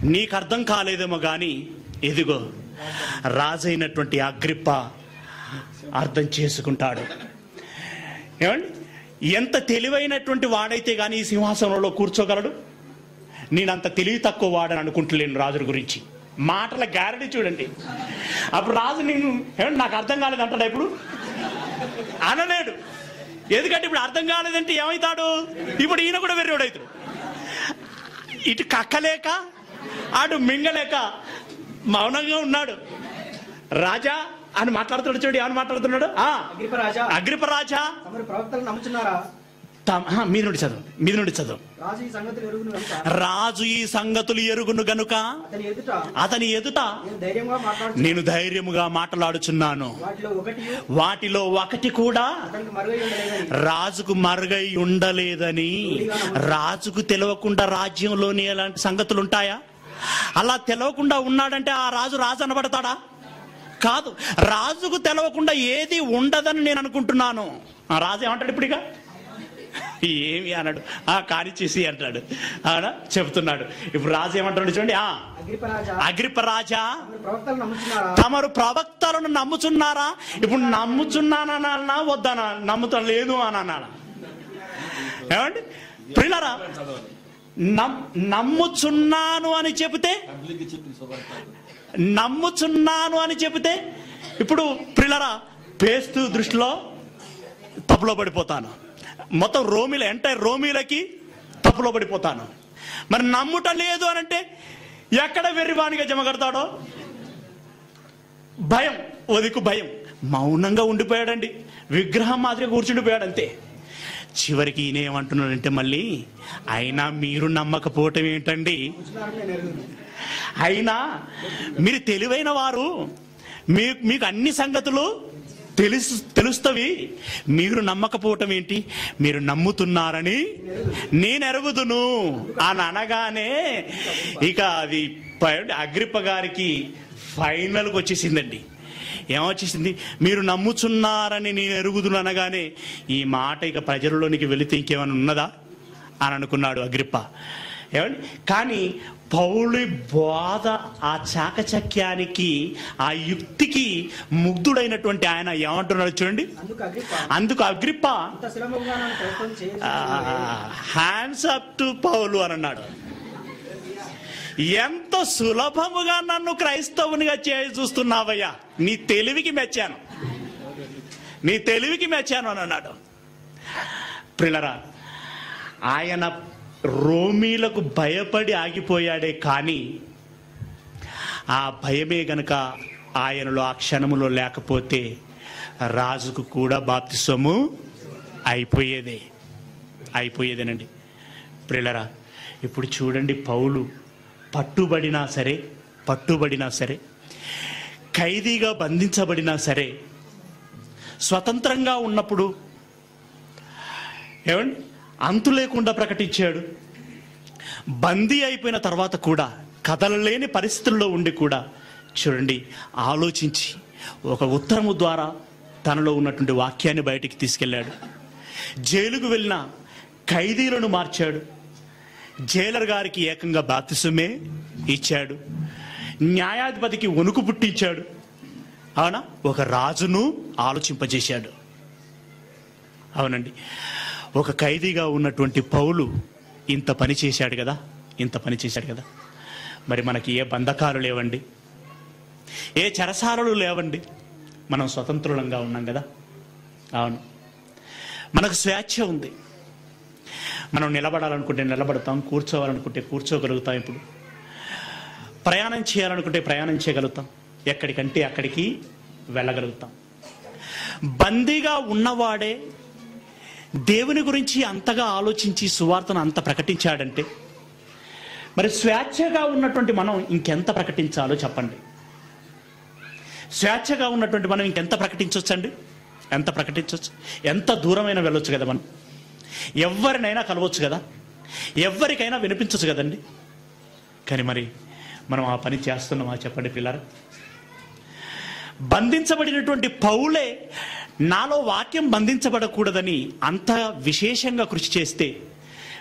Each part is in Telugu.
నీకు అర్థం కాలేదేమో కానీ ఎదిగో రాజైనటువంటి అగ్రిప్ప అర్థం చేసుకుంటాడు ఏమండి ఎంత తెలివైనటువంటి వాడైతే కానీ ఈ సింహాసనంలో కూర్చోగలడు నేనంత తెలివి తక్కువ వాడని అనుకుంటలేను రాజుల గురించి మాటల గ్యారంటీ చూడండి అప్పుడు రాజు నేను ఏమండి నాకు అర్థం కాలేదు అంటాడా ఇప్పుడు అనలేడు ఎందుకంటే ఇప్పుడు అర్థం కాలేదంటే ఏమవుతాడు ఇప్పుడు ఈయన కూడా వెర్రోడవుతాడు ఇటు కక్కలేక అటు మింగలేక మౌనంగా ఉన్నాడు రాజా అని మాట్లాడుతున్నాడు చూడు ఏమని మాట్లాడుతున్నాడు ఆ అగ్రిప రాజా అగ్రిప రాజా తమరు ప్రవక్తలు నమ్ముచున్నారా తమ- ఆ, మీద నుండి చదువు మీద నుండి చదువు రాజు ఈ సంగతులు ఎరుగును కనుక రాజు ఈ సంగతులు ఎరుగును గనుక అతని ఎదుట అతని ఎదుట నేను ధైర్యంగా మాట్లాడుచు నేను ధైర్యముగా మాట్లాడుచున్నాను వాటిలో ఒకటి వాటిలో ఒకటి కూడా అతనికి మరుగై ఉండలేదని రాజుకు మరుగై ఉండలేదని రాజుకు తెలియకుండా రాజ్యంలోని ఎలాంటి సంగతులు ఉంటాయా అలా తెలవకుండా ఉన్నాడంటే ఆ రాజు రాజు అనబడతాడా కాదు రాజుకు తెలవకుండా ఏది ఉండదని నేను అనుకుంటున్నాను ఆ రాజు ఏమంటాడు ఇప్పుడు ఇక ఏమి అన్నాడు ఆ కానిచ్చేసి అంటాడు అవునా చెప్తున్నాడు ఇప్పుడు రాజు ఏమంటాడు చూడండి ఆ అగ్రిప రాజా అగ్రిప రాజా తమరు ప్రవక్తలు నమ్ముచున్నారా తమరు ప్రవక్తలను నమ్ముచున్నారా ఇప్పుడు నమ్ముచున్నానన్నా వద్దనా నమ్ముతా లేదు అని అన్నాడా ఏమండి ప్రిల్లరా నమ్ నమ్ముచున్నాను అని చెబితే నమ్ముచున్నాను అని చెబితే ఇప్పుడు ప్రిల్లరా పేస్తూ దృష్టిలో తప్పులో పడిపోతాను మొత్తం రోమిల ఎంటైర్ రోమిలకి తప్పులో పడిపోతాను మరి నమ్ముట లేదు అని అంటే ఎక్కడ వెర్రివాణిగా జమ కడతాడో భయం ఒదికు భయం మౌనంగా ఉండిపోయాడండి విగ్రహం మాదిరిగా కూర్చుండిపోయాడు అంతే చివరికి ఈయన ఏమంటున్నాడంటే మళ్ళీ అయినా మీరు నమ్మకపోవటం ఏంటండి నమ్ముచున్నారని నేను ఎరుగును అయినా మీరు తెలివైన వారు మీ మీకు అన్ని సంగతులు తెలుసు తెలుస్తవి మీరు నమ్మకపోవటం ఏంటి మీరు నమ్ముతున్నారని నేను ఎరుగుదును అని అనగానే ఇక అది ప- అగ్రిప్ప గారికి ఫైనల్కి వచ్చేసిందండి ఏమొచ్చేసింది మీరు నమ్ముచున్నారని నేను ఎరుగుదును అనగానే ఈ మాట ఇక ప్రజలలోనికి వెళితే ఇంకేమైనా ఉన్నదా అని అనుకున్నాడు అగ్రిప్ప ఏమండి కానీ పౌలి బోధ ఆ చాకచక్యానికి ఆ యుక్తికి ముగ్ధుడైనటువంటి ఆయన ఏమంటున్నాడు చూడండి అందుకు అగ్రిప అందుకు అగ్రిప్ప అంత సులభంగా నన్ను ప్రయత్నం చేయ హ్యాండ్స్ అప్ టు పౌలు అని అన్నాడు ఎంత సులభముగా నన్ను క్రైస్తవునిగా చేసి చూస్తున్నావయ్యా నీ తెలివికి మెచ్చాను నీ తెలివికి మెచ్చాను అని అన్నాడు ప్రిలరా ఆయన రోమీలకు భయపడి ఆగిపోయాడే కానీ ఆ భయమే గనక ఆయనలో ఆ క్షణములో లేకపోతే రాజుకు కూడా బాప్తిస్వము అయిపోయేదే అయిపోయేదేనండి ప్రిలరా ఇప్పుడు చూడండి పౌలు పట్టుబడినా సరే పట్టుబడినా సరే ఖైదీగా బంధించబడినా సరే స్వతంత్రంగా ఉన్నప్పుడు ఏమండి అంతు లేకుండా ప్రకటించాడు బందీ అయిపోయిన తర్వాత కూడా కదలలేని పరిస్థితుల్లో ఉండి కూడా చూడండి ఆలోచించి ఒక ఉత్తరము ద్వారా తనలో ఉన్నటువంటి వాక్యాన్ని బయటికి తీసుకెళ్ళాడు జైలుకు వెళ్ళిన ఖైదీలను మార్చాడు జైలర్ గారికి ఏకంగా బాప్తిసమే ఇచ్చాడు న్యాయాధిపతికి వణుకు పుట్టించాడు అవునా ఒక రాజును ఆలోచింపజేశాడు అవునండి ఒక ఖైదీగా ఉన్నటువంటి పౌలు ఇంత పని చేశాడు కదా ఇంత పని చేశాడు కదా మరి మనకి ఏ బంధకాలు లేవండి ఏ చెరసాలలు లేవండి మనం స్వతంత్రులంగా ఉన్నాం కదా అవును మనకు స్వేచ్ఛ ఉంది మనం నిలబడాలనుకుంటే నిలబడతాం కూర్చోవాలనుకుంటే కూర్చోగలుగుతాం ఇప్పుడు ప్రయాణం చేయాలనుకుంటే ప్రయాణం చేయగలుగుతాం ఎక్కడికంటే అక్కడికి వెళ్ళగలుగుతాం బందీగా ఉన్నవాడే దేవుని గురించి అంతగా ఆలోచించి సువార్తను అంత ప్రకటించాడంటే మరి స్వేచ్ఛగా ఉన్నటువంటి మనం ఇంకెంత ప్రకటించాలో చెప్పండి స్వేచ్ఛగా ఉన్నటువంటి మనం ఇంకెంత ప్రకటించవచ్చండి ఎంత ప్రకటించవచ్చు ఎంత దూరమైనా వెళ్ళొచ్చు కదా మనం ఎవరినైనా కలవచ్చు కదా ఎవరికైనా వినిపించవచ్చు కదండి కానీ మరి మనం ఆ పని చేస్తున్నామా చెప్పండి పిల్లరా బంధించబడినటువంటి పౌలే నాలో వాక్యం బంధించబడకూడదని అంత విశేషంగా కృషి చేస్తే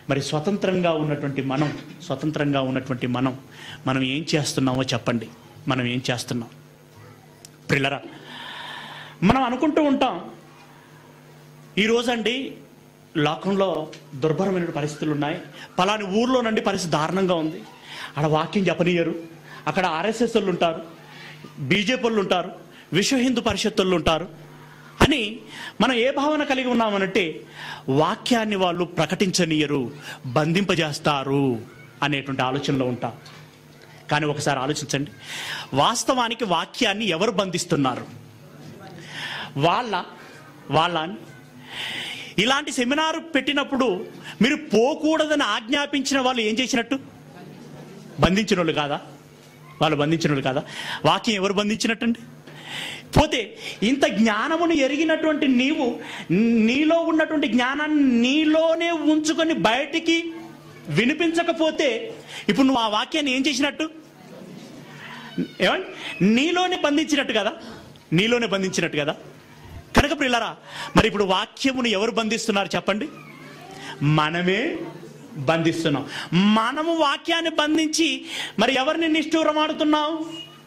మరి స్వతంత్రంగా ఉన్నటువంటి మనం స్వతంత్రంగా ఉన్నటువంటి మనం మనం ఏం చేస్తున్నామో చెప్పండి మనం ఏం చేస్తున్నాం ప్రిల్లరా మనం అనుకుంటూ ఉంటాం ఈరోజండి లోకంలో దుర్భరమైన పరిస్థితులు ఉన్నాయి పలాని ఊర్లోనండి పరిస్థితి దారుణంగా ఉంది అక్కడ వాక్యం చెప్పనీయరు అక్కడ ఆర్ఎస్ఎస్ వాళ్ళు ఉంటారు బీజేపీ వాళ్ళు ఉంటారు విశ్వ హిందూ పరిషత్ వాళ్ళు ఉంటారు అని మనం ఏ భావన కలిగి ఉన్నామనంటే వాక్యాన్ని వాళ్ళు ప్రకటించనీయరు బంధింపజేస్తారు అనేటువంటి ఆలోచనలో ఉంటాం కానీ ఒకసారి ఆలోచించండి వాస్తవానికి వాక్యాన్ని ఎవరు బంధిస్తున్నారు వాళ్ళ వాళ్ళ అని ఇలాంటి సెమినార్ పెట్టినప్పుడు మీరు పోకూడదని ఆజ్ఞాపించిన వాళ్ళు ఏం చేసినట్టు బంధించిన వాళ్ళు కాదా వాళ్ళు బంధించిన వాళ్ళు కాదా వాక్యం ఎవరు బంధించినట్టండి పోతే ఇంత జ్ఞానమును ఎరిగినటువంటి నీవు నీలో ఉన్నటువంటి జ్ఞానాన్ని నీలోనే ఉంచుకొని బయటికి వినిపించకపోతే ఇప్పుడు నువ్వు ఆ వాక్యాన్ని ఏం చేసినట్టు ఏమండి నీలోనే బంధించినట్టు కదా నీలోనే బంధించినట్టు కదా కనుక ప్రిల్లరా మరి ఇప్పుడు వాక్యమును ఎవరు బంధిస్తున్నారు చెప్పండి మనమే బంధిస్తున్నాం మనము వాక్యాన్ని బంధించి మరి ఎవరిని నిష్ఠూరమాడుతున్నావు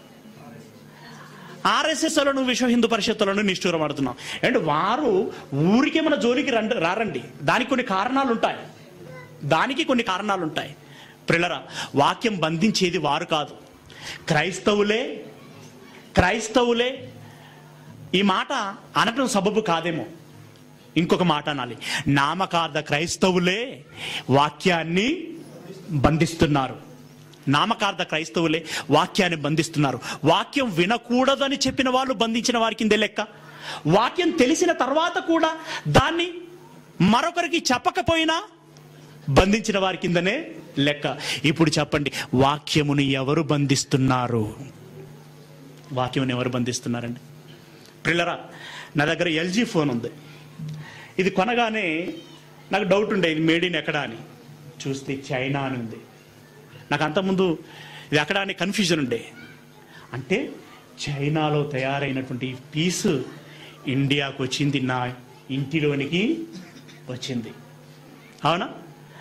ఆర్ఎస్ఎస్లను విశ్వ హిందూ పరిషత్తులను నిష్ఠూరమాడుతున్నాం అండ్ వారు ఊరికే మన జోలికి రండి రారండి దానికి కొన్ని కారణాలు ఉంటాయి దానికి కొన్ని కారణాలు ఉంటాయి ప్రిల్లరా వాక్యం బంధించేది వారు కాదు క్రైస్తవులే క్రైస్తవులే ఈ మాట అనటం సబబు కాదేమో ఇంకొక మాట అనాలి నామకార్థ క్రైస్తవులే వాక్యాన్ని బంధిస్తున్నారు నామకార్థ క్రైస్తవులే వాక్యాన్ని బంధిస్తున్నారు వాక్యం వినకూడదని చెప్పిన వాళ్ళు బంధించిన వారి కిందే లెక్క వాక్యం తెలిసిన తర్వాత కూడా దాన్ని మరొకరికి చెప్పకపోయినా బంధించిన వారి కిందనే లెక్క ఇప్పుడు చెప్పండి వాక్యమును ఎవరు బంధిస్తున్నారు వాక్యమును ఎవరు బంధిస్తున్నారండి పిల్లరా నా దగ్గర ఎల్జీ ఫోన్ ఉంది ఇది కొనగానే నాకు డౌట్ ఉండే ఇది మేడ్ ఇన్ ఎక్కడా అని చూస్తే చైనా అని ఉంది నాకు అంతకుముందు ఇది ఎక్కడా అని కన్ఫ్యూజన్ ఉండే అంటే చైనాలో తయారైనటువంటి ఈ పీస్ ఇండియాకు వచ్చింది నా ఇంటిలోనికి వచ్చింది అవునా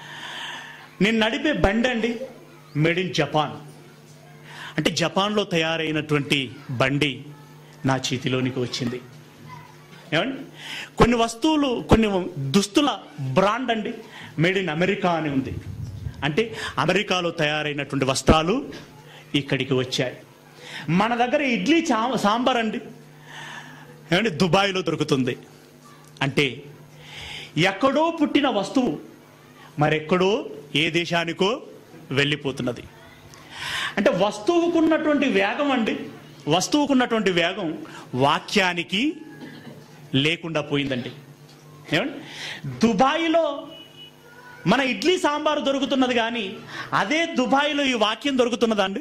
నేను నడిపే బండి అండి మేడ్ ఇన్ జపాన్ అంటే జపాన్లో తయారైనటువంటి బండి నా చేతిలోనికి వచ్చింది ఏమండి కొన్ని వస్తువులు కొన్ని దుస్తుల బ్రాండ్ అండి మేడ్ ఇన్ అమెరికా అని ఉంది అంటే అమెరికాలో తయారైనటువంటి వస్త్రాలు ఇక్కడికి వచ్చాయి మన దగ్గర ఇడ్లీ చా సాంబార్ అండి ఏమండి దుబాయ్లో దొరుకుతుంది అంటే ఎక్కడో పుట్టిన వస్తువు మరెక్కడో ఏ దేశానికో వెళ్ళిపోతున్నది అంటే వస్తువుకున్నటువంటి వేగం అండి వస్తువుకున్నటువంటి వేగం వాక్యానికి లేకుండా పోయిందండి ఏమండి దుబాయ్లో మన ఇడ్లీ సాంబారు దొరుకుతున్నది కానీ అదే దుబాయ్లో ఈ వాక్యం దొరుకుతున్నదా అండి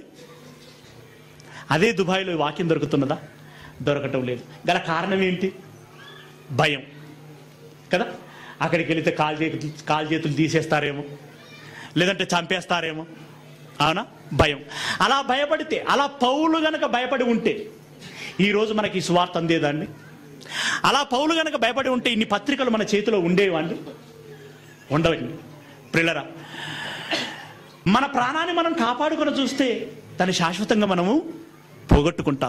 అదే దుబాయ్లో ఈ వాక్యం దొరుకుతున్నదా దొరకటం లేదు గల కారణం ఏంటి భయం కదా అక్కడికి వెళితే కాలు చేతులు కాలు చేతులు తీసేస్తారేమో లేదంటే చంపేస్తారేమో అవునా భయం అలా భయపడితే అలా పౌలు గనక భయపడి ఉంటే ఈరోజు మనకి ఈ స్వార్థ అందేదండి అలా పౌలు గనక భయపడి ఉంటే ఇన్ని పత్రికలు మన చేతిలో ఉండేవండి ఉండవండి ప్రిల్లరా మన ప్రాణాన్ని మనం కాపాడుకొని చూస్తే దాన్ని శాశ్వతంగా మనము పోగొట్టుకుంటాం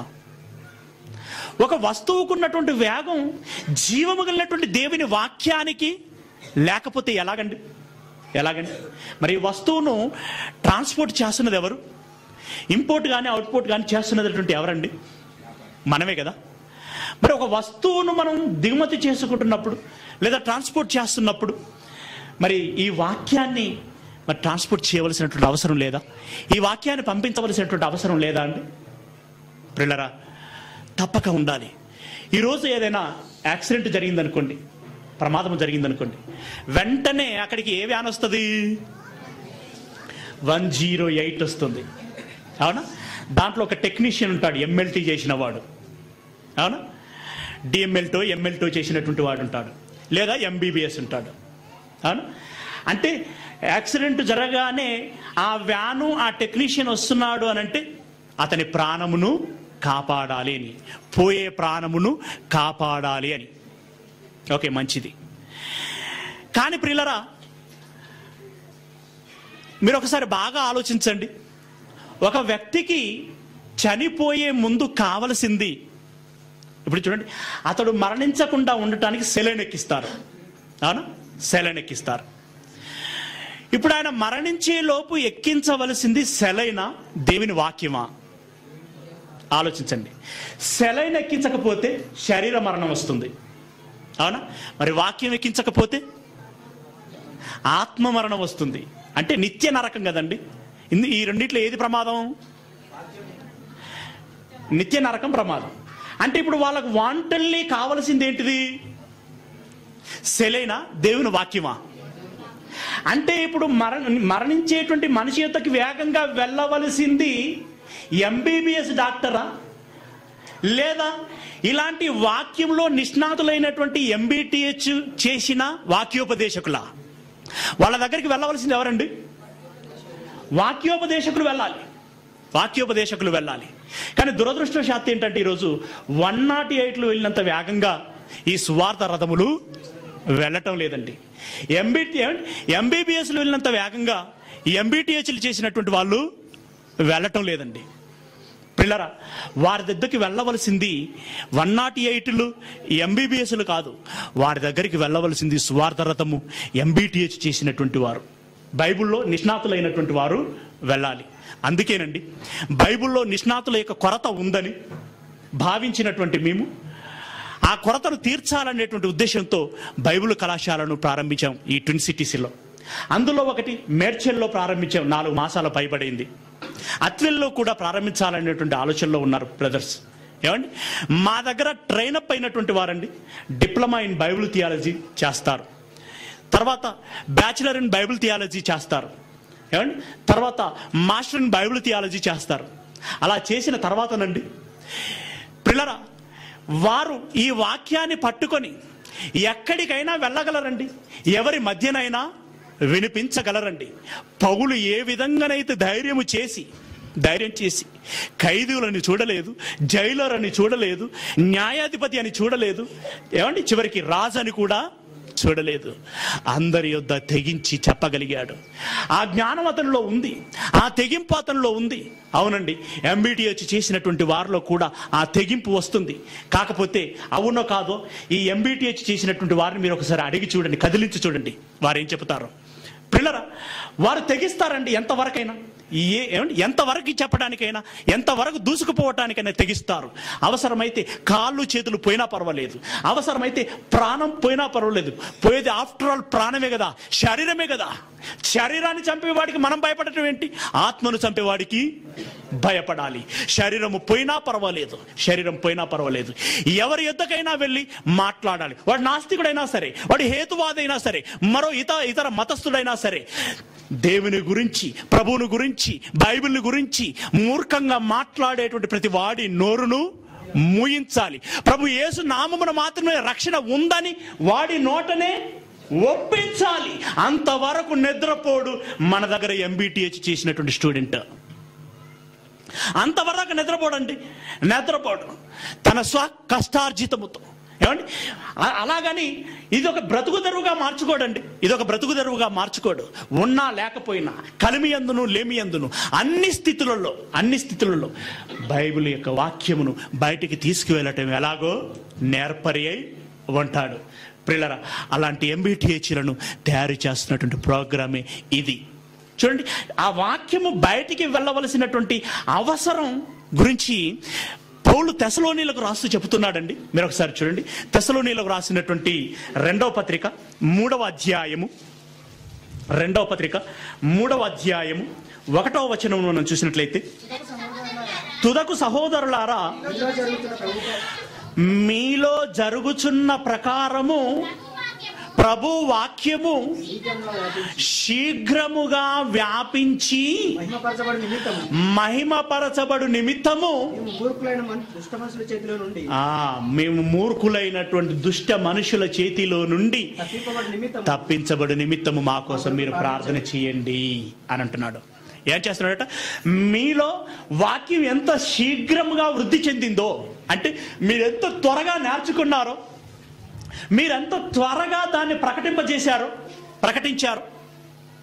ఒక వస్తువుకున్నటువంటి వేగం జీవము కలిగినటువంటి దేవుని వాక్యానికి లేకపోతే ఎలాగండి ఎలాగండి మరి ఈ వస్తువును ట్రాన్స్పోర్ట్ చేస్తున్నది ఎవరు ఇంపోర్ట్ కానీ అవుట్పోర్ట్ కానీ చేస్తున్నటువంటి ఎవరండి మనమే కదా మరి ఒక వస్తువును మనం దిగుమతి చేసుకుంటున్నప్పుడు లేదా ట్రాన్స్పోర్ట్ చేస్తున్నప్పుడు మరి ఈ వాక్యాన్ని మరి ట్రాన్స్పోర్ట్ చేయవలసినటువంటి అవసరం లేదా ఈ వాక్యాన్ని పంపించవలసినటువంటి అవసరం లేదా అండి ప్రిల్లరా తప్పక ఉండాలి ఈరోజు ఏదైనా యాక్సిడెంట్ జరిగిందనుకోండి ప్రమాదం జరిగిందనుకోండి వెంటనే అక్కడికి ఏ వ్యాన్ వస్తుంది వన్ జీరో ఎయిట్ వస్తుంది అవునా దాంట్లో ఒక టెక్నీషియన్ ఉంటాడు ఎంఎల్టీ చేసిన వాడు అవునా డిఎంఎల్టో ఎంఎల్టో చేసినటువంటి వాడు ఉంటాడు లేదా ఎంబీబీఎస్ ఉంటాడు అవునా అంటే యాక్సిడెంట్ జరగానే ఆ వ్యాను ఆ టెక్నీషియన్ వస్తున్నాడు అని అంటే అతని ప్రాణమును కాపాడాలి అని పోయే ప్రాణమును కాపాడాలి అని ఓకే మంచిది కానీ ప్రిల్లరా మీరు ఒకసారి బాగా ఆలోచించండి ఒక వ్యక్తికి చనిపోయే ముందు కావలసింది ఇప్పుడు చూడండి అతడు మరణించకుండా ఉండటానికి సెలైన్ ఎక్కిస్తారు అవునా సెలైన్ ఎక్కిస్తారు ఇప్పుడు ఆయన మరణించే లోపు ఎక్కించవలసింది సెలైన దేవుని వాక్యమా ఆలోచించండి సెలైన్ ఎక్కించకపోతే శరీర మరణం వస్తుంది అవునా మరి వాక్యం ఎక్కించకపోతే ఆత్మ మరణం వస్తుంది అంటే నిత్య నరకం కదండి ఇందు- ఈ రెండిట్లో ఏది ప్రమాదం నిత్య నరకం ప్రమాదం అంటే ఇప్పుడు వాళ్ళకు వాంటల్లీ కావలసింది ఏంటిది సెలైనా దేవుని వాక్యమా అంటే ఇప్పుడు మరణ మరణించేటువంటి మనిషి యొక్కకి వేగంగా వెళ్ళవలసింది ఎంబీబీఎస్ డాక్టరా లేదా ఇలాంటి వాక్యంలో నిష్ణాతులైనటువంటి ఎంబీటీహెచ్ చేసిన వాక్యోపదేశకుల వాళ్ళ దగ్గరికి వెళ్ళవలసింది ఎవరండి వాక్యోపదేశకులు వెళ్ళాలి వాక్యోపదేశకులు వెళ్ళాలి కానీ దురదృష్టవశాత్తు ఏంటంటే ఈరోజు వన్ నాట్ ఎయిట్లు వెళ్ళినంత వేగంగా ఈ సువార్త రథములు వెళ్ళటం లేదండి ఎంబీటీ ఎంబీబీఎస్లు వెళ్ళినంత వేగంగా ఎంబీటీహెచ్లు చేసినటువంటి వాళ్ళు వెళ్ళటం లేదండి పిల్లరా వారి దగ్గరికి వెళ్ళవలసింది వన్ నాట్ ఎయిట్లు ఎంబీబీఎస్లు కాదు వారి దగ్గరికి వెళ్ళవలసింది సువార్త రథము ఎంబీటీహెచ్ చేసినటువంటి వారు బైబిల్లో నిష్ణాతులైనటువంటి వారు వెళ్ళాలి అందుకేనండి బైబిల్లో నిష్ణాతుల యొక్క కొరత ఉందని భావించినటువంటి మేము ఆ కొరతను తీర్చాలనేటువంటి ఉద్దేశంతో బైబిల్ కళాశాలను ప్రారంభించాం ఈ ట్విన్ సిటీస్లో అందులో ఒకటి మేడ్చల్లో ప్రారంభించాం నాలుగు మాసాల పైబడింది అత్వెల్లో కూడా ప్రారంభించాలనేటువంటి ఆలోచనలో ఉన్నారు బ్రదర్స్ ఏమండి మా దగ్గర ట్రైన్ అప్ అయినటువంటి వారండి డిప్లొమా ఇన్ బైబిల్ థియాలజీ చేస్తారు తర్వాత బ్యాచిలర్ ఇన్ బైబిల్ థియాలజీ చేస్తారు ఏమండి తర్వాత మాస్టర్ ఇన్ బైబిల్ థియాలజీ చేస్తారు అలా చేసిన తర్వాతనండి పిల్లరా వారు ఈ వాక్యాన్ని పట్టుకొని ఎక్కడికైనా వెళ్ళగలరండి ఎవరి మధ్యనైనా వినిపించగలరండి పౌలు ఏ విధంగానైతే ధైర్యము చేసి ధైర్యం చేసి ఖైదీలని చూడలేదు జైలర్ అని చూడలేదు న్యాయాధిపతి అని చూడలేదు ఏమండి చివరికి రాజు అని కూడా చూడలేదు అందరి యొద్ద తెగించి చెప్పగలిగాడు ఆ జ్ఞానం అతనిలో ఉంది ఆ తెగింపు అతనిలో ఉంది అవునండి ఎంబీటీహెచ్ చేసినటువంటి వారిలో కూడా ఆ తెగింపు వస్తుంది కాకపోతే అవునో కాదో ఈ ఎంబీటీహెచ్ చేసినటువంటి వారిని మీరు ఒకసారి అడిగి చూడండి కదిలించి చూడండి వారు ఏం చెబుతారు పిల్లరా వారు తెగిస్తారండి ఎంతవరకైనా ఏ ఏమండి ఎంతవరకు చెప్పడానికైనా ఎంతవరకు దూసుకుపోవటానికైనా తెగిస్తారు అవసరమైతే కాళ్ళు చేతులు పోయినా పర్వాలేదు అవసరమైతే ప్రాణం పోయినా పర్వాలేదు పోయేది ఆఫ్టర్ ఆల్ ప్రాణమే కదా శరీరమే కదా శరీరాన్ని చంపేవాడికి మనం భయపడటం ఏంటి ఆత్మను చంపేవాడికి భయపడాలి శరీరము పోయినా పర్వాలేదు శరీరం పోయినా పర్వాలేదు ఎవరి యుద్ధకైనా వెళ్ళి మాట్లాడాలి వాడు నాస్తికుడైనా సరే వాడు హేతువాదైనా సరే మరో ఇతర ఇతర మతస్థుడైనా సరే దేవుని గురించి ప్రభువుని గురించి బైబిల్ని గురించి మూర్ఖంగా మాట్లాడేటువంటి ప్రతి వాడి నోరును మూయించాలి ప్రభు యేసు నామమున మాత్రమే రక్షణ ఉందని వాడి నోటనే ఒప్పించాలి అంతవరకు నిద్రపోడు మన దగ్గర ఎంబీటీహెచ్ చేసినటువంటి స్టూడెంట్ అంతవరకు నిద్రపోడండి నిద్రపోడు తన స్వ కష్టార్జితముతో ఏమండి అ- అలాగని ఇది ఒక బ్రతుకు తెరువుగా మార్చుకోడండి ఇది ఒక బ్రతుకు తెరువుగా మార్చుకోడు ఉన్నా లేకపోయినా కలిమి అందును లేమి అందును అన్ని స్థితులలో అన్ని స్థితులలో బైబిల్ యొక్క వాక్యమును బయటికి తీసుకువెళ్ళటం ఎలాగో నేర్పరి అయి ఉంటాడు ప్రిల్లరా అలాంటి ఎంబీటీహెచ్లను తయారు చేస్తున్నటువంటి ప్రోగ్రామే ఇది చూడండి ఆ వాక్యము బయటికి వెళ్ళవలసినటువంటి అవసరం గురించి పౌలు తెసలోనీలకు రాస్తూ చెబుతున్నాడండి మీరు ఒకసారి చూడండి తెసలోనీలకు రాసినటువంటి రెండవ పత్రిక మూడవ అధ్యాయము రెండవ పత్రిక మూడవ అధ్యాయము ఒకటవ వచనం మనం చూసినట్లయితే తుదకు సహోదరులారా మీలో జరుగుతున్న ప్రభుత్వ మీలో జరుగుచున్న ప్రకారము ప్రభు వాక్యము శీఘ్రంగా వ్యాపించి శీఘ్రముగా వ్యాపించి మహిమపరచబడి నిమిత్తము మహిమపరచబడు నిమిత్తము మేము మూర్ఖులైన మన దుష్ట మనుషుల చేతిలో నుండి ఆ మేము మూర్ఖులైనటువంటి దుష్ట మనుషుల చేతిలో నుండి తప్పింపబడి నిమిత్తము తప్పించబడు నిమిత్తము మా కోసం మీరు ప్రార్థన చేయండి అని అంటున్నాడు ఏం చేస్తున్నాడట మీలో వాక్యం ఎంత శీఘ్రముగా వృద్ధి చెందిందో అంటే మీరు ఎంత త్వరగా నేర్చుకున్నారో మీరెంత త్వరగా దాన్ని ప్రకటింపజేశారో ప్రకటించారు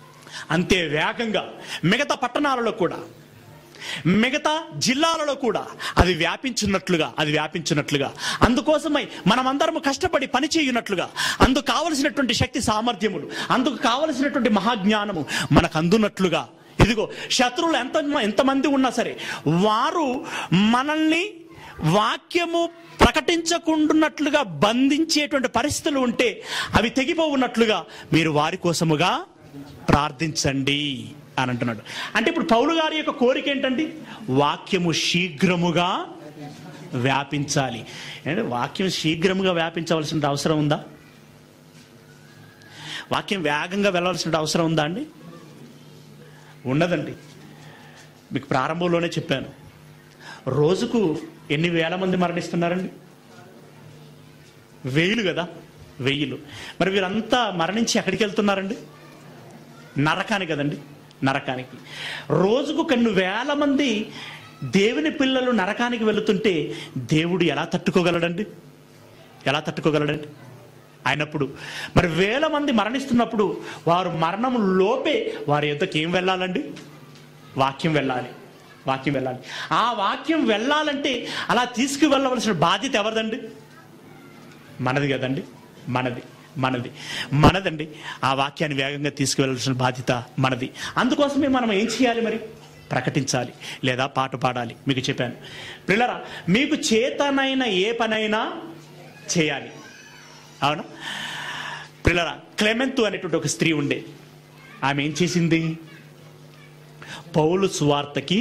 అంతే వేగంగా మిగతా పట్టణాలలో కూడా మిగతా జిల్లాలలో కూడా అది వ్యాపించున్నట్లుగా అది వ్యాపించినట్లుగా అందుకోసమై మనమందరం కష్టపడి పని చేయున్నట్లుగా అందుకు కావలసినటువంటి శక్తి సామర్థ్యములు అందుకు కావలసినటువంటి మహాజ్ఞానము మనకు అందున్నట్లుగా ఇదిగో శత్రువులు ఎంత ఎంతమంది ఉన్నా సరే వారు మనల్ని వాక్యము ప్రకటించకుండున్నట్లుగా బంధించేటువంటి పరిస్థితులు ఉంటే అవి తెగిపోవున్నట్లుగా మీరు వారి కోసముగా ప్రార్థించండి అని అంటున్నాడు అంటే ఇప్పుడు పౌలు గారి యొక్క కోరిక ఏంటండి వాక్యము శీఘ్రముగా వ్యాపించాలి అంటే వాక్యం శీఘ్రముగా వ్యాపించవలసిన అవసరం ఉందా వాక్యం వేగంగా వెళ్ళవలసిన అవసరం ఉందా అండి ఉండదండి మీకు ప్రారంభంలోనే చెప్పాను రోజుకు ఎన్ని వేల మంది మరణిస్తున్నారండి వెయ్యిలు కదా వెయ్యిలు మరి వీరంతా మరణించి ఎక్కడికి వెళ్తున్నారండి నరకానికి కదండి నరకానికి రోజుకు కొన్ని వేల మంది దేవుని పిల్లలు నరకానికి వెళుతుంటే దేవుడు ఎలా తట్టుకోగలడండి ఎలా తట్టుకోగలడండి అయినప్పుడు మరి వేల మంది మరణిస్తున్నప్పుడు వారు మరణం లోపే వారి యొద్దకు ఏం వెళ్ళాలండి వాక్యం వెళ్ళాలి వాక్యం వెళ్ళాలి ఆ వాక్యం వెళ్ళాలంటే అలా తీసుకువెళ్ళవలసిన బాధ్యత ఎవరిదండి మనది కదండి మనది మనది మనదండి ఆ వాక్యాన్ని వేగంగా తీసుకువెళ్ళాల్సిన బాధ్యత మనది అందుకోసమే మనం ఏం చేయాలి మరి ప్రకటించాలి లేదా పాట పాడాలి మీకు చెప్పాను పిల్లరా మీకు చేతనైన ఏ పనైనా చేయాలి అవునా పిల్లరా క్లెమెంతు అనేటువంటి ఒక స్త్రీ ఉండే ఆమె ఏం చేసింది పౌలు సువార్తకి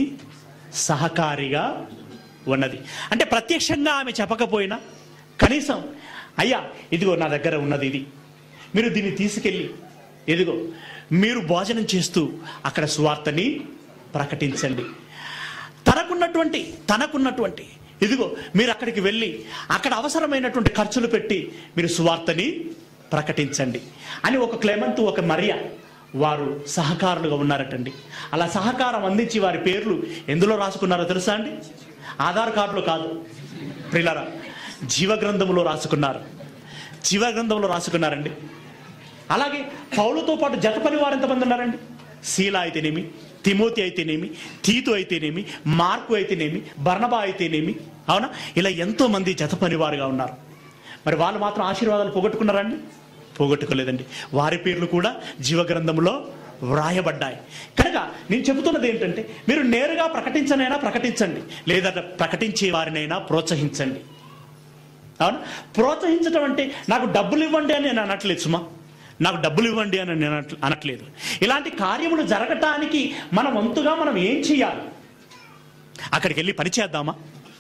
సహకారిగా ఉన్నది అంటే ప్రత్యక్షంగా ఆమె చెప్పకపోయినా కనీసం అయ్యా ఇదిగో నా దగ్గర ఉన్నది ఇది మీరు దీన్ని తీసుకెళ్ళి ఇదిగో మీరు భోజనం చేస్తూ అక్కడ సువార్తని ప్రకటించండి తనకున్నటువంటి తనకున్నటువంటి ఇదిగో మీరు అక్కడికి వెళ్ళి అక్కడ అవసరమైనటువంటి ఖర్చులు పెట్టి మీరు సువార్తని ప్రకటించండి అని ఒక క్లెమంతు ఒక మరియా వారు సహకారులుగా ఉన్నారటండి అలా సహకారం అందించి వారి పేర్లు ఎందులో రాసుకున్నారో తెలుసా అండి ఆధార్ కార్డులో కాదు ప్రిలరా జీవగ్రంథములో రాసుకున్నారు జీవగ్రంథంలో రాసుకున్నారండి అలాగే పౌలుతో పాటు జత పని వారు ఎంతమంది ఉన్నారండి శీల అయితేనేమి తిమోతి అయితేనేమి తీతు అయితేనేమి మార్కు అయితేనేమి బర్ణబా అయితేనేమి అవునా ఇలా ఎంతో మంది జత పనివారుగా ఉన్నారు మరి వాళ్ళు మాత్రం ఆశీర్వాదాలు పోగొట్టుకున్నారండి పోగొట్టుకోలేదండి వారి పేర్లు కూడా జీవగ్రంథంలో వ్రాయబడ్డాయి కనుక నేను చెబుతున్నది ఏంటంటే మీరు నేరుగా ప్రకటించనైనా ప్రకటించండి లేదా ప్రకటించే వారినైనా ప్రోత్సహించండి అవును ప్రోత్సహించడం అంటే నాకు డబ్బులు ఇవ్వండి అని నేను అనట్లేదు సుమా నాకు డబ్బులు ఇవ్వండి అని నేను అనట్- అనట్లేదు ఇలాంటి కార్యములు జరగటానికి మన వంతుగా మనం ఏం చేయాలి అక్కడికి వెళ్ళి పని చేద్దామా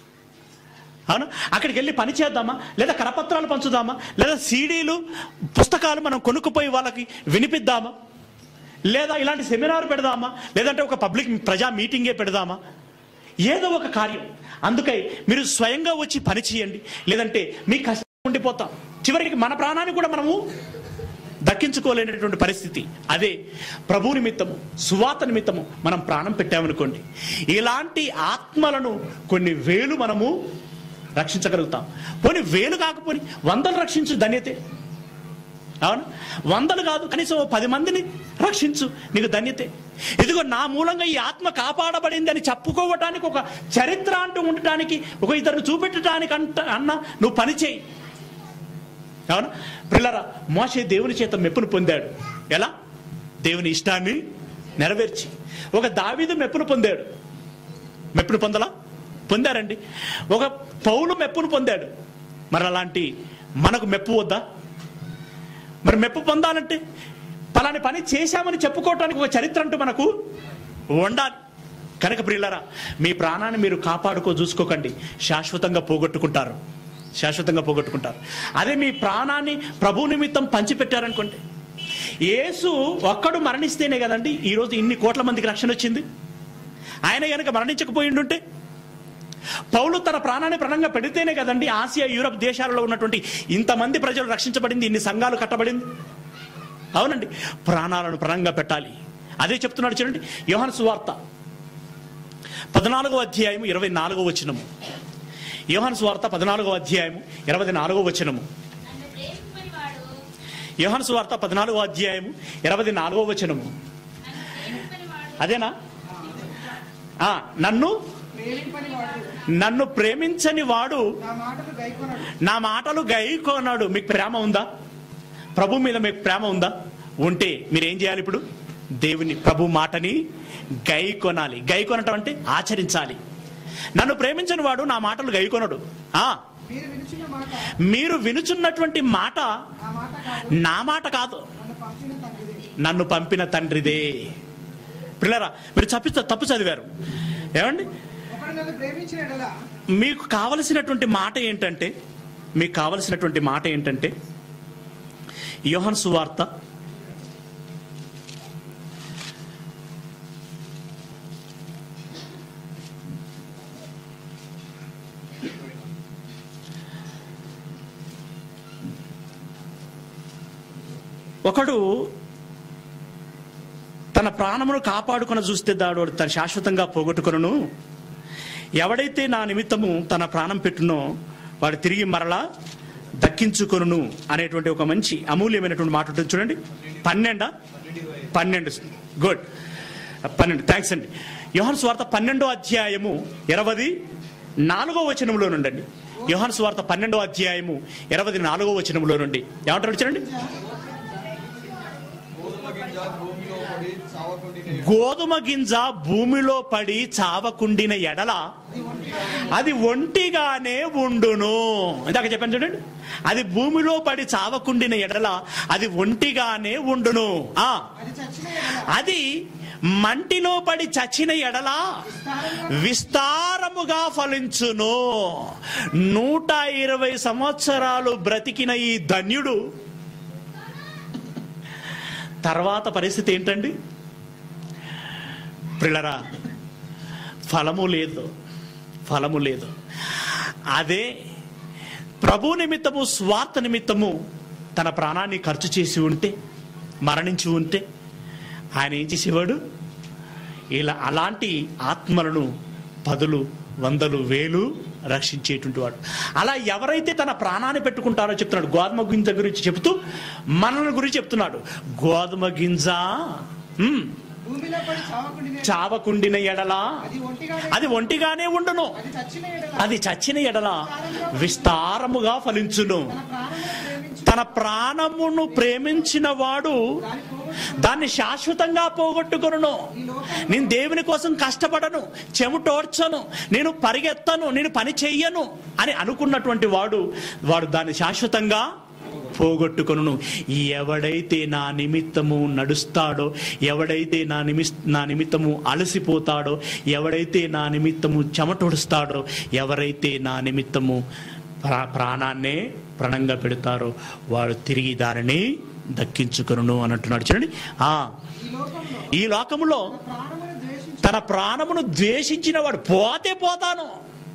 అవును అక్కడికి వెళ్ళి పని చేద్దామా లేదా కరపత్రాలు పంచుదామా లేదా సీడీలు పుస్తకాలు మనం కొనుక్కుపోయి వాళ్ళకి వినిపిద్దామా లేదా ఇలాంటి సెమినార్ పెడదామా లేదంటే ఒక పబ్లిక్ ప్రజా మీటింగే పెడదామా ఏదో ఒక కార్యం అందుకై మీరు స్వయంగా వచ్చి పని చేయండి లేదంటే మీ కష్టం ఉండిపోతాం చివరికి మన ప్రాణాన్ని కూడా మనము దక్కించుకోలేనటువంటి పరిస్థితి అదే ప్రభు నిమిత్తము సువాత నిమిత్తము మనం ప్రాణం పెట్టామనుకోండి ఇలాంటి ఆత్మలను కొన్ని వేలు మనము రక్షించగలుగుతాం పోనీ వేలు కాకపోని వందలు రక్షించు ధన్యతే అవును వందలు కాదు కనీసం ఓ పది మందిని రక్షించు నీకు ధన్యతే ఇదిగో నా మూలంగా ఈ ఆత్మ కాపాడబడింది అని చెప్పుకోవటానికి ఒక చరిత్ర అంటూ ఉండటానికి ఒక ఇద్దరు చూపెట్టడానికి అంట అన్న నువ్వు పని చేయి అవునా పిల్లరా మోసే దేవుని చేత మెప్పును పొందాడు ఎలా దేవుని ఇష్టాన్ని నెరవేర్చి ఒక దావీదు మెప్పును పొందాడు మెప్పును పొందలా పొందారండి ఒక పౌలు మెప్పును పొందాడు మరి అలాంటి మనకు మెప్పు వద్దా మరి మెప్పు పొందాలంటే పలాని పని చేశామని చెప్పుకోవటానికి ఒక చరిత్ర అంటూ మనకు ఉండాలి కనుక ప్రియులరా మీ ప్రాణాన్ని మీరు కాపాడుకో చూసుకోకండి శాశ్వతంగా పోగొట్టుకుంటారు శాశ్వతంగా పోగొట్టుకుంటారు అదే మీ ప్రాణాన్ని ప్రభు నిమిత్తం పంచిపెట్టారనుకోండి యేసు ఒక్కడు మరణిస్తేనే కదండి ఈరోజు ఇన్ని కోట్ల మందికి రక్షణ వచ్చింది ఆయన కనుక మరణించకపోయిండుంటే పౌలు తన ప్రాణాన్ని ప్రణంగా పెడితేనే కదండి ఆసియా యూరప్ దేశాలలో ఉన్నటువంటి ఇంతమంది ప్రజలు రక్షించబడింది ఇన్ని సంఘాలు కట్టబడింది అవునండి ప్రాణాలను ప్రణంగా పెట్టాలి అదే చెప్తున్నాడు చూడండి యోహాను సువార్త పద్నాలుగో అధ్యాయము ఇరవై నాలుగో వచనము యోహాను సువార్త పద్నాలుగో అధ్యాయము ఇరవై నాలుగో వచనము నన్ను ప్రేమింపని వాడు యోహాను సువార్త పద్నాలుగో అధ్యాయము ఇరవై నాలుగో వచనము నన్ను అదేనా ఆ, నన్ను ప్రేమింపని వాడు నన్ను ప్రేమించని వాడు నా మాటలు గైకొనడు నా మాటలు గైకోనాడు మీకు ప్రేమ ఉందా ప్రభు మీద మీకు ప్రేమ ఉందా ఉంటే మీరు ఏం చేయాలి ఇప్పుడు దేవుని ప్రభు మాటని గై కొనాలి గై కొనటం అంటే ఆచరించాలి నన్ను ప్రేమించని వాడు నా మాటలు గైకొనడు ఆ మీరు వినిచిన మాట మీరు వినుచున్నటువంటి మాట నా మాట కాదు నా మాట కాదు నన్ను పంపిన తండ్రిదే నన్ను పంపిన తండ్రిదే పిల్లరా మీరు తప్పు తప్పు చదివారు ఏమండి ఒకడు నన్ను ప్రేమించిన ఎడల మీకు కావలసినటువంటి మాట ఏంటంటే మీకు కావలసినటువంటి మాట ఏంటంటే యోహన్ సువార్త ఒకడు తన ప్రాణమును కాపాడుకొని చూస్తే దాడు తన శాశ్వతంగా పోగొట్టుకొనును ఎవడైతే నా నిమిత్తము తన ప్రాణం పెట్టునో వాడు తిరిగి మరలా దక్కించుకొనును అనేటువంటి ఒక మంచి అమూల్యమైనటువంటి మాట ఉంటుంది చూడండి పన్నెండా పన్నెండు గుడ్ పన్నెండు థ్యాంక్స్ అండి యోహన్ స్వార్థ పన్నెండో అధ్యాయము ఇరవది నాలుగో వచనంలో నుండండి యోహన్ స్వార్థ పన్నెండో అధ్యాయము ఇరవది నాలుగో వచనంలో నుండి ఏమంటారు చూడండి గోధుమ గింజ భూమిలో పడి చావకుండిన ఎడల అది ఒంటిగానే ఉండును ఇందాక చెప్పాను చూడండి అది భూమిలో పడి చావకుండిన ఎడల అది ఒంటిగానే ఉండును ఆ అది చచ్చిన ఎడల అది మంటిలో పడి చచ్చిన ఎడల విస్తారముగా ఫలించును నూట ఇరవై సంవత్సరాలు బ్రతికిన ఈ ధన్యుడు తర్వాత పరిస్థితి ఏంటండి పిల్లరా ఫలము లేదు ఫలము లేదు అదే ప్రభు నిమిత్తము స్వార్థ నిమిత్తము తన ప్రాణాన్ని ఖర్చు చేసి ఉంటే మరణించి ఉంటే ఆయన ఏం చేసేవాడు ఇలా అలాంటి ఆత్మలను పదులు వందలు వేలు రక్షించేటువంటి వాడు అలా ఎవరైతే తన ప్రాణాన్ని పెట్టుకుంటారో చెప్తున్నాడు గోధుమ గింజ గురించి చెప్తూ మనల్ని గురించి చెప్తున్నాడు గోధుమ గింజ ఉమ్, భూమిలో పడి చావకుండిన ఎడల చావకుండిన ఎడల అది ఒంటిగానే అది ఒంటిగానే ఉండును అది చచ్చిన ఎడల అది చచ్చిన ఎడల విస్తారముగా ఫలించును తన ప్రాణమును తన ప్రాణమును ప్రేమించి ప్రేమించిన వాడు దాని పోగొట్టు దాన్ని శాశ్వతంగా పోగొట్టుకొనును ఈ లోకం నేను దేవుని కోసం కష్టపడను చెమటోడ్చను నేను పరిగెత్తను నేను పని చెయ్యను అని అనుకున్నటువంటి వాడు వాడు దాన్ని శాశ్వతంగా పోగొట్టుకొనును ఎవడైతే నా నిమిత్తము నడుస్తాడో ఎవడైతే నా నిమి నా నిమిత్తము అలసిపోతాడో ఎవడైతే నా నిమిత్తము చెమటొడుస్తాడో ఎవరైతే నా నిమిత్తము ప్రా- ప్రాణాన్నే ప్రణంగా పెడతారో వాడు తిరిగి దానిని దక్కించుకొనును అని అంటున్నాడు చూడండి ఆ ఈ లోకంలో ఈ లోకములో ప్రాణమును ద్వేషించి తన ప్రాణమును ద్వేషించిన వాడు పోతే పోతాను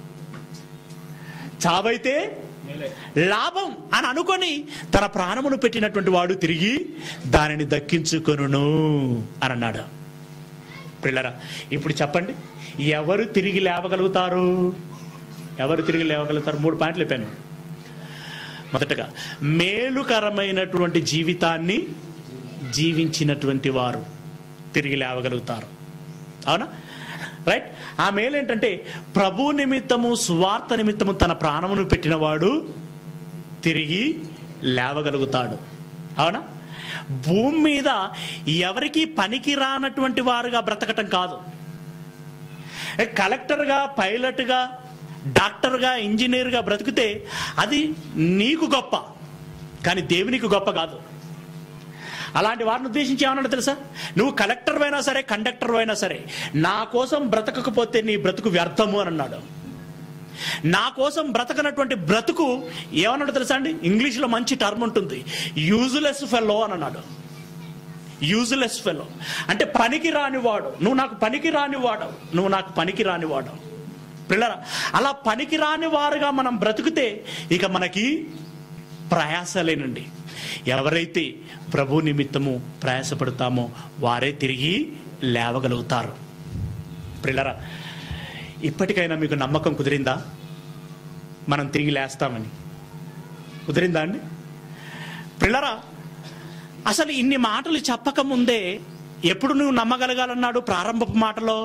చావైతే లాభం అని అనుకొని తన ప్రాణమును పెట్టినటువంటి వాడు తిరిగి దానిని దక్కించుకొనును అని అన్నాడు పిల్లరా ఇప్పుడు చెప్పండి ఎవరు తిరిగి లేవగలుగుతారు ఎవరు తిరిగి లేవగలుగుతారు మూడు పాయింట్లు చెప్పాను మొదటగా మేలుకరమైనటువంటి జీవితాన్ని జీవించినటువంటి వారు తిరిగి లేవగలుగుతారు అవునా రైట్ ఆ మేలు ఏంటంటే ప్రభు నిమిత్తము స్వార్థ నిమిత్తము తన ప్రాణమును పెట్టినవాడు తిరిగి లేవగలుగుతాడు అవునా భూమి మీద ఎవరికి పనికి రానటువంటి వారుగా బ్రతకటం కాదు ఏ కలెక్టర్గా పైలట్గా డాక్టర్గా ఇంజనీర్గా బ్రతికితే అది నీకు గొప్ప కానీ దేవునికి గొప్ప కాదు అలాంటి వారిని ఉద్దేశించి ఏమన్నాడు తెలుసా నువ్వు కలెక్టర్ అయినా సరే కండక్టర్ అయినా సరే నా కోసం బ్రతకకపోతే నీ బ్రతుకు వ్యర్థము అని అన్నాడు నా కోసం బ్రతకనటువంటి బ్రతుకు ఏమన్నాడు తెలుసా అండి ఇంగ్లీష్లో మంచి టర్మ్ ఉంటుంది యూజ్లెస్ ఫెలో అని అన్నాడు యూజ్లెస్ ఫెలో అంటే పనికి రానివాడు నువ్వు నాకు పనికి రానివాడు నువ్వు నాకు పనికి రానివాడు పిల్లరా అలా పనికి రాని వారుగా మనం బ్రతికితే ఇక మనకి ప్రయాసలేనండి ఎవరైతే ప్రభు నిమిత్తము ప్రయాసపడతామో వారే తిరిగి లేవగలుగుతారు పిల్లరా ఇప్పటికైనా మీకు నమ్మకం కుదిరిందా మనం తిరిగి లేస్తామని కుదిరిందా అండి పిల్లరా అసలు ఇన్ని మాటలు చెప్పకముందే ఎప్పుడు నువ్వు నమ్మగలగాలన్నాడు ప్రారంభపు మాటలో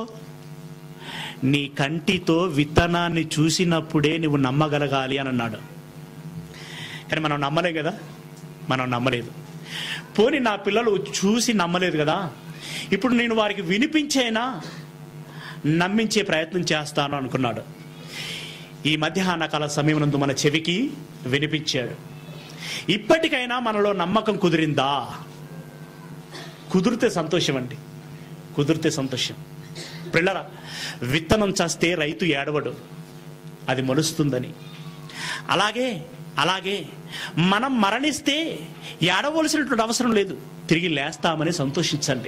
నీ కంటితో విత్తనాన్ని చూసినప్పుడే నువ్వు నమ్మగలగాలి అని అన్నాడు కానీ మనం నమ్మలేం కదా మనం నమ్మలేదు పోని నా పిల్లలు చూసి నమ్మలేదు కదా ఇప్పుడు నేను వారికి వినిపించైనా నమ్మించే ప్రయత్నం చేస్తాను అనుకున్నాడు ఈ మధ్యాహ్న కాల సమయమునందు మన చెవికి వినిపించాడు ఇప్పటికైనా మనలో నమ్మకం కుదిరిందా కుదిరితే సంతోషం అండి కుదిరితే సంతోషం పిల్లరా విత్తనం చేస్తే రైతు ఏడవడు అది మొలుస్తుందని అలాగే అలాగే మనం మరణిస్తే ఏడవలసినటువంటి అవసరం లేదు తిరిగి లేస్తామని సంతోషించండి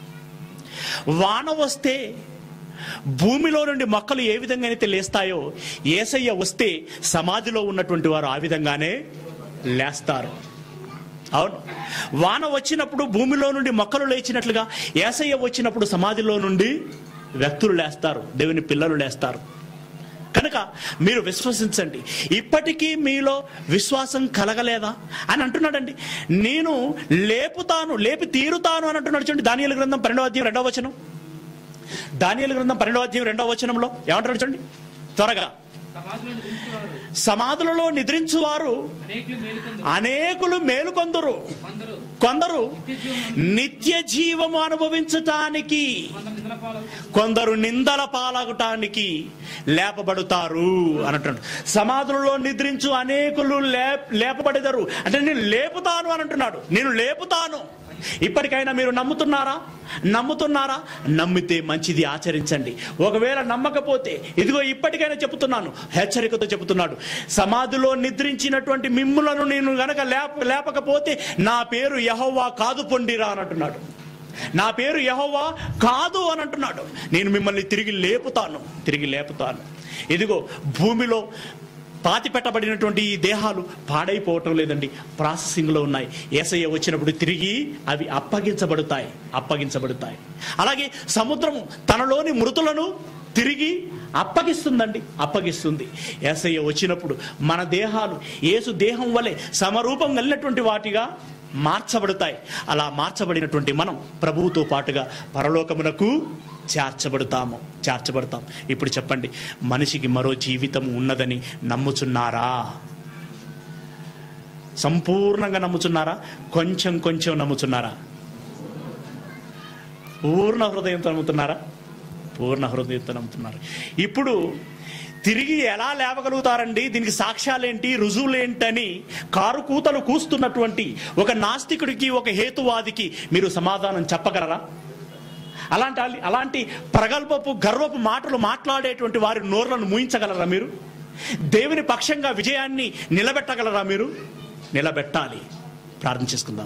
వాన వస్తే భూమిలో నుండి మొక్కలు ఏ విధంగా అయితే లేస్తాయో ఏసయ్య వస్తే సమాధిలో ఉన్నటువంటి వారు ఆ విధంగానే లేస్తారు అవును వాన వచ్చినప్పుడు భూమిలో నుండి మొక్కలు లేచినట్లుగా ఏసయ్య వచ్చినప్పుడు సమాధిలో నుండి వ్యక్తులు లేస్తారు దేవుని పిల్లలు లేస్తారు కనుక మీరు విశ్వసించండి ఇప్పటికీ మీలో విశ్వాసం కలగలేదా అని అంటున్నాడండి నేను లేపుతాను లేపి తీరుతాను అని అంటున్నాడు చూడండి దానియలు గ్రంథం పన్నెండవ అధ్యాయం రెండవ వచనం దానియలు గ్రంథం పన్నెండవ అధ్యాయం రెండవ వచనంలో ఏమంటాడు చూడండి త్వరగా సమాధిలో నిద్రించువారు సమాధులలో నిద్రించువారు అనేకులు మేలుకొందరు అనేకులు మేలుకొందరు కొందరు కొందరు నిత్య జీవము అనుభవించటానికి కొందరు నిద్రపాలు కొందరు నిందల పాలగటానికి లేపబడుతారు అన్నట్టు సమాధులలో నిద్రించు అనేకులు లేప్ లేపబడెదరు అంటే నేను లేపుతాను అని అంటున్నాడు నేను లేపుతాను ఇప్పటికైనా మీరు నమ్ముతున్నారా నమ్ముతున్నారా నమ్మితే మంచిది ఆచరించండి ఒకవేళ నమ్మకపోతే ఇదిగో ఇప్పటికైనా చెబుతున్నాను హెచ్చరికతో చెబుతున్నాడు సమాధిలో నిద్రించినటువంటి మిమ్ములను నేను గనక లేప లేపకపోతే నా పేరు యహోవా కాదు పొండిరా అని అంటున్నాడు నా పేరు యహోవా కాదు అని అంటున్నాడు నేను మిమ్మల్ని తిరిగి లేపుతాను తిరిగి లేపుతాను ఇదిగో భూమిలో పాతి పెట్టబడినటువంటి ఈ దేహాలు పాడైపోవటం లేదండి ప్రాసెసింగ్లో ఉన్నాయి ఏసయ్య వచ్చినప్పుడు తిరిగి అవి అప్పగించబడతాయి అప్పగించబడతాయి అలాగే సముద్రము తనలోని మృతులను తిరిగి అప్పగిస్తుందండి అప్పగిస్తుంది ఏసయ్య వచ్చినప్పుడు మన దేహాలు యేసు దేహం వలె సమరూపం కలిగినటువంటి వాటిగా మార్చబడతాయి అలా మార్చబడినటువంటి మనం ప్రభువుతో పాటుగా పరలోకమునకు చేర్చబడతాము చేర్చబడతాం ఇప్పుడు చెప్పండి మనిషికి మరో జీవితం ఉన్నదని నమ్ముచున్నారా సంపూర్ణంగా నమ్ముచున్నారా కొంచెం కొంచెం నమ్ముచున్నారా పూర్ణ హృదయంతో నమ్ముతున్నారా పూర్ణ హృదయంతో నమ్ముతున్నారు ఇప్పుడు తిరిగి ఎలా లేవగలుగుతారండి దీనికి సాక్ష్యాలేంటి రుజువులేంటని కారు కూతలు కూస్తున్నటువంటి ఒక నాస్తికుడికి ఒక హేతువాదికి మీరు సమాధానం చెప్పగలరా అలాంటి అలాంటి ప్రగల్భపు గర్వపు మాటలు మాట్లాడేటువంటి వారి నోర్లను మూయించగలరా మీరు దేవుని పక్షంగా విజయాన్ని నిలబెట్టగలరా మీరు నిలబెట్టాలి ప్రార్థన చేసుకుందాం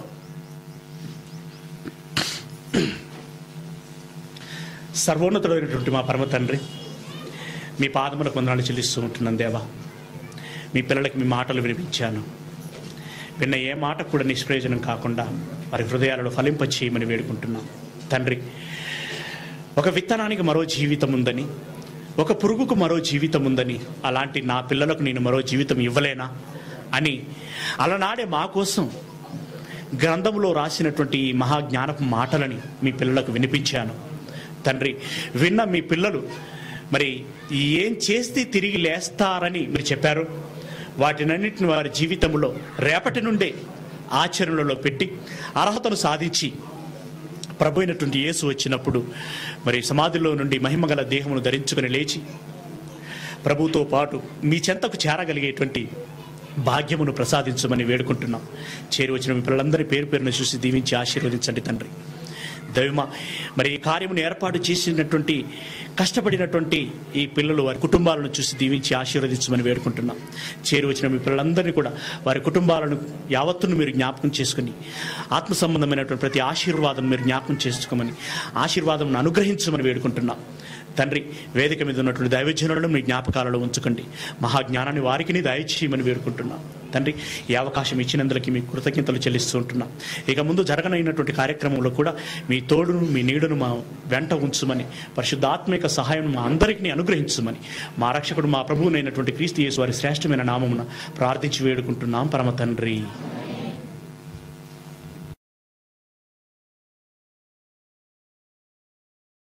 సర్వోన్నతుడైనటువంటి మా పరమ తండ్రి మీ పాదములకు వందనాలు చెల్లిస్తూ ఉంటున్నాను దేవా మీ పిల్లలకి మీ మాటలు వినిపించాను విన్న ఏ మాట కూడా నిష్ప్రయోజనం కాకుండా వారి హృదయాలలో ఫలింపచేయమని వేడుకుంటున్నాం తండ్రి ఒక విత్తనానికి మరో జీవితం ఉందని ఒక పురుగుకు మరో జీవితం ఉందని అలాంటి నా పిల్లలకు నేను మరో జీవితం ఇవ్వలేనా అని అలనాడే మా కోసం గ్రంథములో రాసినటువంటి ఈ మహాజ్ఞానపు మాటలని మీ పిల్లలకు వినిపించాను తండ్రి విన్న మీ పిల్లలు మరి ఏం చేస్తే తిరిగి లేస్తారని మీరు చెప్పారు వాటినన్నిటిని వారి జీవితంలో రేపటి నుండే ఆచరణలో పెట్టి అర్హతను సాధించి ప్రభు అయినటువంటి యేసు వచ్చినప్పుడు మరి సమాధిలో నుండి మహిమగల దేహమును ధరించుకుని లేచి ప్రభుతో పాటు మీ చెంతకు చేరగలిగేటువంటి భాగ్యమును ప్రసాదించమని వేడుకుంటున్నాం చేరి వచ్చిన మీ పిల్లలందరి పేరు పేరును చూసి దీవించి ఆశీర్వదించండి తండ్రి దైవమా మరి ఈ కార్యమును ఏర్పాటు చేసినటువంటి కష్టపడినటువంటి ఈ పిల్లలు వారి కుటుంబాలను చూసి దీవించి ఆశీర్వదించమని వేడుకుంటున్నాం చేరి వచ్చిన మీ పిల్లలందరినీ కూడా వారి కుటుంబాలను యావత్తును మీరు జ్ఞాపకం చేసుకుని ఆత్మ సంబంధమైనటువంటి ప్రతి ఆశీర్వాదం మీరు జ్ఞాపకం చేసుకోమని ఆశీర్వాదం అనుగ్రహించమని వేడుకుంటున్నాం తండ్రి వేదిక మీద ఉన్నటువంటి దైవజనులను మీ జ్ఞాపకాలలో ఉంచుకోండి మహాజ్ఞానాన్ని వారికి దయచేయమని వేడుకుంటున్నాం తండ్రి ఈ అవకాశం ఇచ్చినందులకి మీ కృతజ్ఞతలు చెల్లిస్తూ ఉంటున్నాం ఇక ముందు జరగనైనటువంటి కార్యక్రమంలో కూడా మీ తోడును మీ నీడును మా వెంట ఉంచుమని పరిశుద్ధాత్మిక సహాయం మా అందరికీ అనుగ్రహించమని మా రక్షకుడు మా ప్రభువునైనటువంటి క్రీస్తు యేసు వారి శ్రేష్టమైన నామమున ప్రార్థించి వేడుకుంటున్నాం పరమ తండ్రి